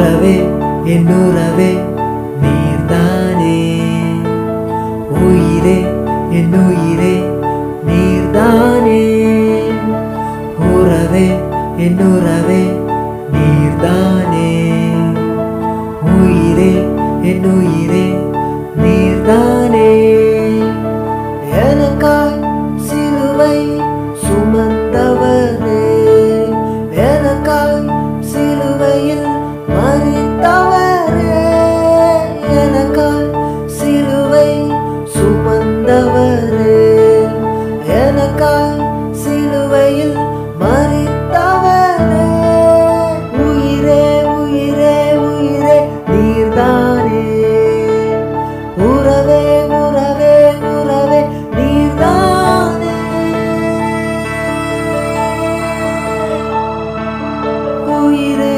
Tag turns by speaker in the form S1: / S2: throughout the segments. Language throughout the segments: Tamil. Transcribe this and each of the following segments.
S1: உறவே என் உறவே நீர்தானே உயிரே என் உயிரே நீர்தானே உறவே என் உறவே நீர்தானே உயிரே என் உயிரே நீர்தானே எனக்காய் சிலுவை சுமந்தவரே எனக்காய் சிலுவையில் மறித்தவரே எனக்காய் சிலுவை சுமந்தவரே எனக்காய் சிலுவையில் மறித்தவரே உயிரே உயிரே உயிரே நீர்தானே உறவே உறவே உறவே நீர்தானே உயிரே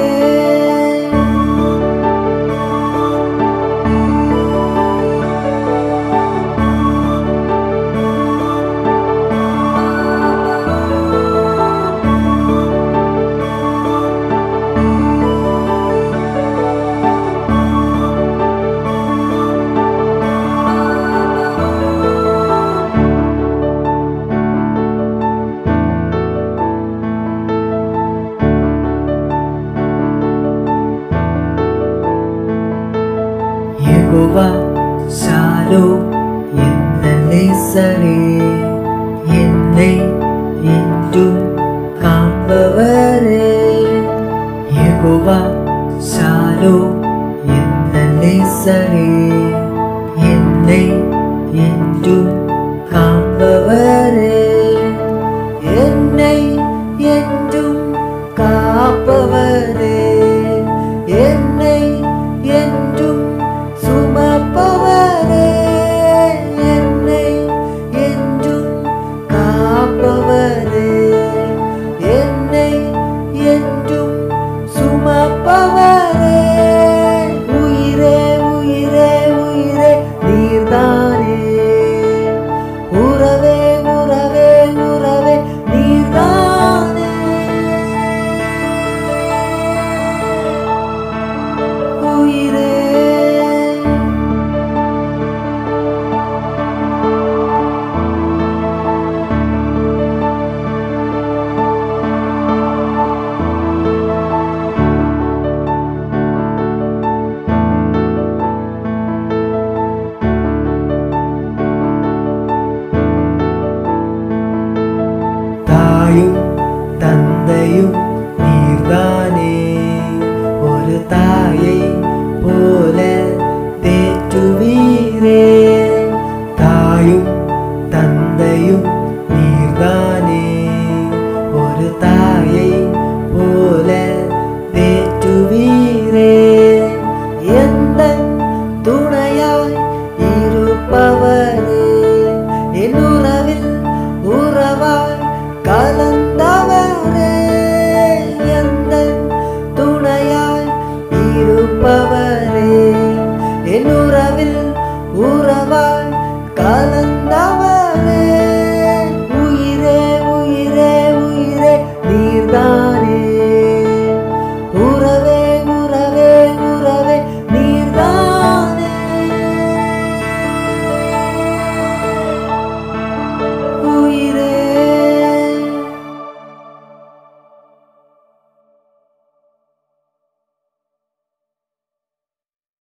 S1: யெகோவா ஷாலோ எந்த நேசரே என்னை என்றும் காப்பவரே யெகோவா ஷாலோ எந்த நேசரே என்னை என்றும் காப்பவரே என்னை என்றும் காப்பவரே என்னை என்றும் சுமப்பவரே என்னை என்றும் காப்பவரே என்னை என்றும் சுமப்பவரே உயிரே உயிரே உயிரே நீர்தானே உறவே உறவே உறவே நீர்தானே உயிரே தாயும் தந்தையும் நீர்தானே ஒரு தாயை போல தேற்றுவீரே